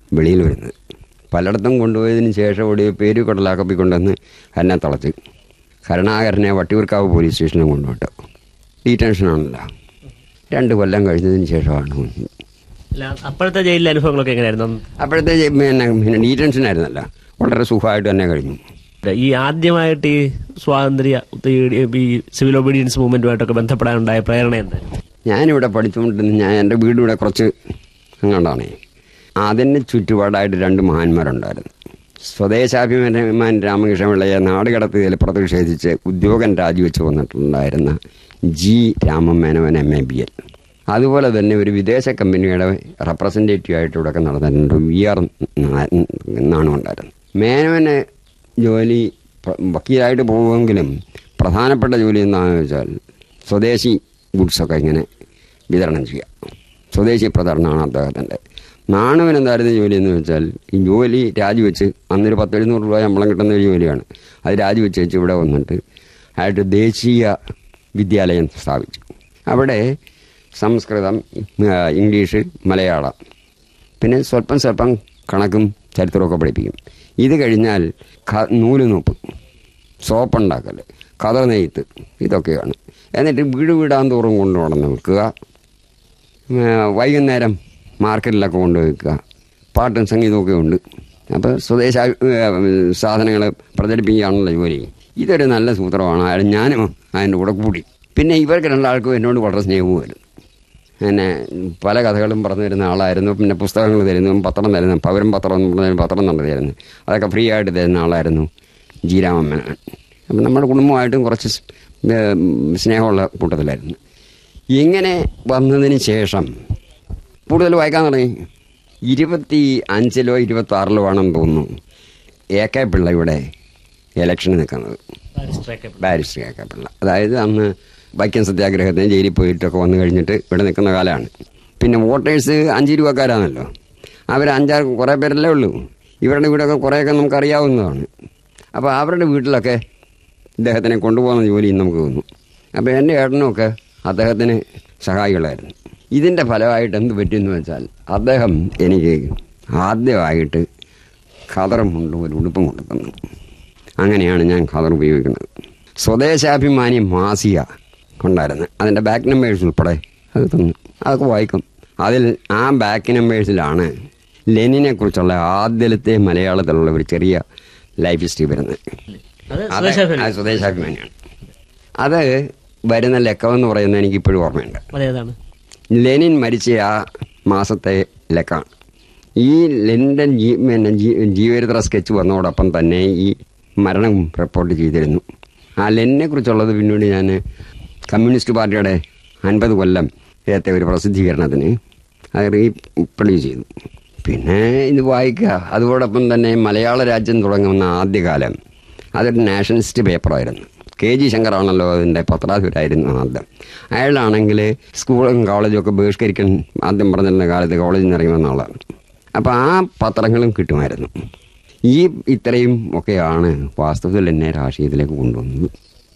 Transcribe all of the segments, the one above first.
വെളിയിൽ വരുന്നത് പലയിടത്തും കൊണ്ടുപോയതിന് ശേഷം ഇവിടെ പേര് കടലാക്കപ്പി കൊണ്ടുവന്ന് എന്നെ തളച്ച് കരുണാകരനെ വട്ടിയൂർക്കാവ് പോലീസ് സ്റ്റേഷനിൽ കൊണ്ടുവിട്ടു ഡീറ്റൻഷനാണല്ലോ രണ്ട് കൊല്ലം കഴിഞ്ഞതിന് ശേഷമാണ് വന്നത്. അല്ല അപ്പോഴത്തെ ജയിലിലെ അനുഭവങ്ങളൊക്കെ എങ്ങനെയായിരുന്നു അപ്പോഴത്തെ ജെ- പിന്നെ പിന്നെ ഡീറ്റൻഷനായിരുന്നല്ലോ വളരെ സുഖമായിട്ട് തന്നെ കഴിഞ്ഞു ഈ ആദ്യമായിട്ട് ഈ സ്വാതന്ത്ര്യ ഈ- ഈ സിവിൽ ഒബീഡിയൻസ് മൂവ്മെന്റുമായിട്ടൊക്കെ ബന്ധപ്പെടാനുണ്ടായ പ്രേരണ എന്തായിരുന്നു ഞാനിവിടെ പഠിച്ചുകൊണ്ടിരുന്ന ഞാൻ എൻ്റെ വീട് ഇവിടെ കുറച്ച് അങ്ങോട്ടാണേ അതിന് ചുറ്റുപാടായിട്ട് രണ്ട് മഹാന്മാരുണ്ടായിരുന്നു സ്വദേശാഭിമാൻ രാമകൃഷ്ണ പിള്ളയെ നാടുകടത്തിയതിൽ പ്രതിഷേധിച്ച് ഉദ്യോഗം രാജിവെച്ച് വന്നിട്ടുണ്ടായിരുന്ന G Ramamenon M A B L അതുപോലെ തന്നെ ഒരു വിദേശ കമ്പനിയുടെ റെപ്രസെൻറ്റേറ്റീവ് ആയിട്ട് ഇവിടെ നടന്നിട്ടുണ്ട് വി ആർ എന്നാണ് ഉണ്ടായിരുന്നത് മേനോന് ജോലി പ്ര- വക്കീലായിട്ട് പോകുമെങ്കിലും പ്രധാനപ്പെട്ട ജോലി എന്താണെന്ന് വെച്ചാൽ സ്വദേശി ഗുഡ്സൊക്കെ ഇങ്ങനെ വിതരണം ചെയ്യുക സ്വദേശി പ്രചരണമാണ് അദ്ദേഹത്തിൻ്റെ നാണുവിന് എന്തായിരുന്നു ജോലി എന്ന് വെച്ചാൽ ഈ ജോലി രാജിവെച്ച് അന്നൊരു പത്ത് എഴുന്നൂറ് രൂപ ശമ്പളം കിട്ടുന്ന ഒരു ജോലിയാണ് അത് രാജിവെച്ച് വെച്ച് ഇവിടെ വന്നിട്ട് ആയിട്ട് ദേശീയ വിദ്യാലയം സ്ഥാപിച്ചു അവിടെ സംസ്കൃതം ആ, ഇംഗ്ലീഷ് മലയാളം പിന്നെ സ്വല്പം സ്വല്പം കണക്കും ചരിത്രമൊക്കെ പഠിപ്പിക്കും ഇത് കഴിഞ്ഞാൽ ക- നൂല് നൂപ്പ് സോപ്പുണ്ടാക്കൽ കതർ നെയ്ത്ത് ഇതൊക്കെയാണ് എന്നിട്ട് വീട് വീടാൻ തോറും കൊണ്ടു നടന്ന് നിൽക്കുക വൈകുന്നേരം മാർക്കറ്റിലൊക്കെ കൊണ്ട് വെക്കുക പാട്ടും സംഗീതമൊക്കെ ഉണ്ട് അപ്പോൾ സ്വദേശ സാധനങ്ങൾ പ്രചരിപ്പിക്കുകയാണല്ലോ ജോലി ഇതൊരു നല്ല സൂത്രമാണ് അയാൾ ഞാനും അതിൻ്റെ കൂടെ കൂടി പിന്നെ ഇവർക്ക് രണ്ടാൾക്കും എന്നോട് വളരെ സ്നേഹവുമായിരുന്നു പിന്നെ പല കഥകളും പറഞ്ഞു തരുന്ന ആളായിരുന്നു പിന്നെ പുസ്തകങ്ങൾ തരുന്നു പത്രം തരുന്നു പൗരം പത്രം എന്ന് പറഞ്ഞ പത്രം നടത്തിയായിരുന്നു അതൊക്കെ ഫ്രീ ആയിട്ട് തരുന്ന ആളായിരുന്നു ജി രാമമ്മനാണ് അപ്പം നമ്മുടെ കുടുംബമായിട്ടും കുറച്ച് സ്- ഏ, സ്നേഹമുള്ള കൂട്ടത്തിലായിരുന്നു ഇങ്ങനെ വന്നതിന് ശേഷം കൂടുതൽ വായിക്കാൻ തുടങ്ങി ഇരുപത്തി അഞ്ചിലോ ഇരുപത്തി ആറിലോ ആണെന്ന് തോന്നുന്നു എ കെ പിള്ള ഇവിടെ ഇലക്ഷന് നിൽക്കുന്നത് ബാരിസ്റ്റർ കെ കെ പിള്ള അതായത് അന്ന് വൈക്കം സത്യാഗ്രഹത്തിന് ജയിലിൽ പോയിട്ടൊക്കെ വന്നു കഴിഞ്ഞിട്ട് ഇവിടെ നിൽക്കുന്ന കാലമാണ് പിന്നെ വോട്ടേഴ്സ് അഞ്ച് രൂപക്കാരാണല്ലോ അവർ അഞ്ചാറ് കുറേ പേരല്ലേ ഉള്ളൂ ഇവരുടെ വീടൊക്കെ കുറേയൊക്കെ നമുക്കറിയാവുന്നതാണ് അപ്പോൾ അവരുടെ വീട്ടിലൊക്കെ ഇദ്ദേഹത്തിനെ കൊണ്ടുപോകുന്ന ജോലി നമുക്ക് തോന്നും അപ്പോൾ എൻ്റെ ഏട്ടനുമൊക്കെ അദ്ദേഹത്തിന് സഹായികളായിരുന്നു ഇതിൻ്റെ ഫലമായിട്ട് എന്ത് പറ്റിയെന്ന് വെച്ചാൽ അദ്ദേഹം എനിക്ക് ആദ്യമായിട്ട് ഖദറും കൊണ്ടും ഒരു ഉടുപ്പും കൊണ്ടു തന്നു അങ്ങനെയാണ് ഞാൻ ഖദർ ഉപയോഗിക്കുന്നത് സ്വദേശാഭിമാനി മാസിക ഉണ്ടായിരുന്നു അതിൻ്റെ ബാക്ക് നമ്പേഴ്സ് ഉൾപ്പെടെ അത് തന്നു അതൊക്കെ വായിക്കും അതിൽ ആ ബാക്ക് നമ്പേഴ്സിലാണ് ലെനിനെ കുറിച്ചുള്ള ആദ്യത്തെ മലയാളത്തിലുള്ള ഒരു ചെറിയ ലൈഫ് ഹിസ്റ്ററി വരുന്നത് അത് അത് സ്വദേശാഭിമാനി. അത് സ്വദേശാഭിമാനിയാണ് അത് വരുന്ന ലക്കമെന്ന് പറയുന്നത് എനിക്ക് ഇപ്പോഴും ഓർമ്മയുണ്ട് അതേതാണ് ലെനിൻ മരിച്ച ആ മാസത്തെ ലക്കാണ് ഈ ലെനിൻ്റെ ജീ പിന്നെ ജീ ജീവചരിത്ര സ്കെച്ച് വന്നതോടൊപ്പം തന്നെ ഈ മരണം റിപ്പോർട്ട് ചെയ്തിരുന്നു ആ ലെനിനെ കുറിച്ചുള്ളത് പിന്നീട് ഞാൻ കമ്മ്യൂണിസ്റ്റ് പാർട്ടിയുടെ അൻപത് കൊല്ലം ഏത്തെ ഒരു പ്രസിദ്ധീകരണത്തിന് അത് റീപ്രൊഡ്യൂസ് ചെയ്തു പിന്നെ ഇത് വായിക്കുക അതോടൊപ്പം തന്നെ മലയാള രാജ്യം തുടങ്ങുന്ന ആദ്യകാലം അതൊരു നാഷണലിസ്റ്റ് പേപ്പറായിരുന്നു കെ ജി ശങ്കറാണല്ലോ അതിൻ്റെ പത്രാധിപരായിരുന്നു ആദ്യം അയാളാണെങ്കിൽ സ്കൂളും കോളേജും ഒക്കെ ബഹിഷ്കരിക്കാൻ ആദ്യം പറഞ്ഞിരുന്ന കാലത്ത് കോളേജിൽ നിന്ന് ഇറങ്ങി വന്ന ആളാണ് അപ്പോൾ ആ പത്രങ്ങളും കിട്ടുമായിരുന്നു ഈ ഇത്രയും ഒക്കെയാണ് വാസ്തവത്തിൽ എന്നെ രാഷ്ട്രീയത്തിലേക്ക് കൊണ്ടുവന്നത്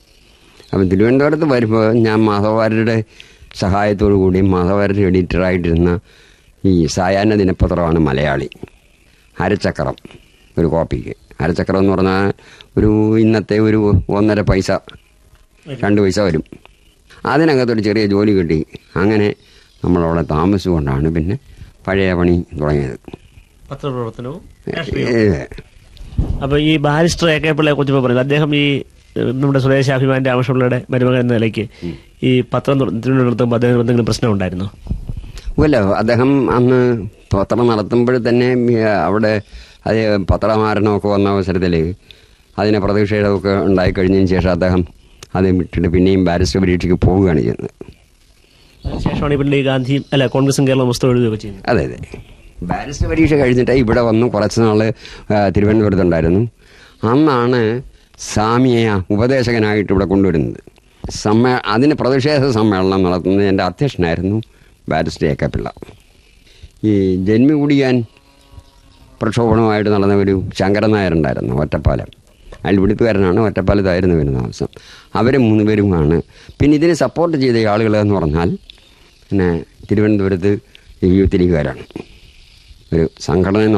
അപ്പം തിരുവനന്തപുരത്ത് വരുമ്പോൾ ഞാൻ മാധവവാര്യരുടെ സഹായത്തോടു കൂടി മാധവവാര്യർ എഡിറ്ററായിട്ടിരുന്ന ഈ സായാഹ്ന ദിനപത്രമാണ് മലയാളി അരച്ചക്രം ഒരു കോപ്പിക്ക് അരച്ചക്രം എന്ന് പറഞ്ഞാൽ ഒരു ഇന്നത്തെ ഒരു ഒന്നര പൈസ രണ്ട് പൈസ വരും അതിനകത്തൊരു ചെറിയ ജോലി കിട്ടി അങ്ങനെ നമ്മളവിടെ താമസിച്ചുകൊണ്ടാണ് പിന്നെ പഴയ പണി തുടങ്ങിയത് പത്രപ്രവർത്തനവും ഏ, അപ്പൊ ഈ ബാരിസ്റ്റർ എ കെ പിള്ളയെ കുറിച്ച് പറയുന്നത് അദ്ദേഹം ഈ ഏഹ്, നമ്മുടെ സ്വദേശാഭിമാന്റെ ആവശ്യമുള്ളയുടെ മരുമകൻ എന്ന നിലയ്ക്ക് ഈ പത്രം നടത്തുമ്പോൾ അദ്ദേഹം എന്തെങ്കിലും പ്രശ്നം ഉണ്ടായിരുന്നോ അല്ല അദ്ദേഹം അന്ന് പത്രം നടത്തുമ്പോൾ തന്നെ ഈ അവിടെ അത് പത്രമാരണമൊക്കെ വന്ന അവസരത്തിൽ അതിനെ പ്രതിഷേധമൊക്കെ ഉണ്ടായിക്കഴിഞ്ഞതിന് ശേഷം അദ്ദേഹം അത് വിട്ടിട്ട് പിന്നെയും ബാരിസ്റ്റർ പരീക്ഷയ്ക്ക് പോവുകയാണ് ചെയ്യുന്നത് അതിനുശേഷമാണ് ഈ പിള്ളി ഗാന്ധിയും അല്ല കോൺഗ്രസും കേരള പുസ്തകം എഴുതുകയൊക്കെ ചെയ്യുന്നത് അതെ അതെ ബാരിസ്റ്റർ പരീക്ഷ കഴിഞ്ഞിട്ട് ഇവിടെ വന്നു കുറച്ച് നാൾ തിരുവനന്തപുരത്തുണ്ടായിരുന്നു അന്നാണ് സ്വാമിയെ ഉപദേശകനായിട്ട് ഇവിടെ കൊണ്ടുവരുന്നത് സമ്മേ അതിന് പ്രതിഷേധ സമ്മേളനം നടത്തുന്നത് എൻ്റെ അധ്യക്ഷനായിരുന്നു ബാരിസ്റ്റർ എ കെ പിള്ള ഈ ജന്മി കുടിയാൻ പ്രക്ഷോഭണമായിട്ട് നടന്ന ഒരു ശങ്കരൻ നായരുണ്ടായിരുന്നു ഒറ്റപ്പാലം അയാൾ ഇവിടുത്തുകാരനാണ് ഒറ്റപ്പാലത്തായിരുന്നു വരുന്ന താമസം അവർ മൂന്ന് പേരുമാണ് പിന്നെ ഇതിനെ സപ്പോർട്ട് ചെയ്ത ആളുകൾ എന്ന് പറഞ്ഞാൽ പിന്നെ തിരുവനന്തപുരത്ത് യൂത്ത് ലീഗുകാരാണ് ഒരു സംഘടന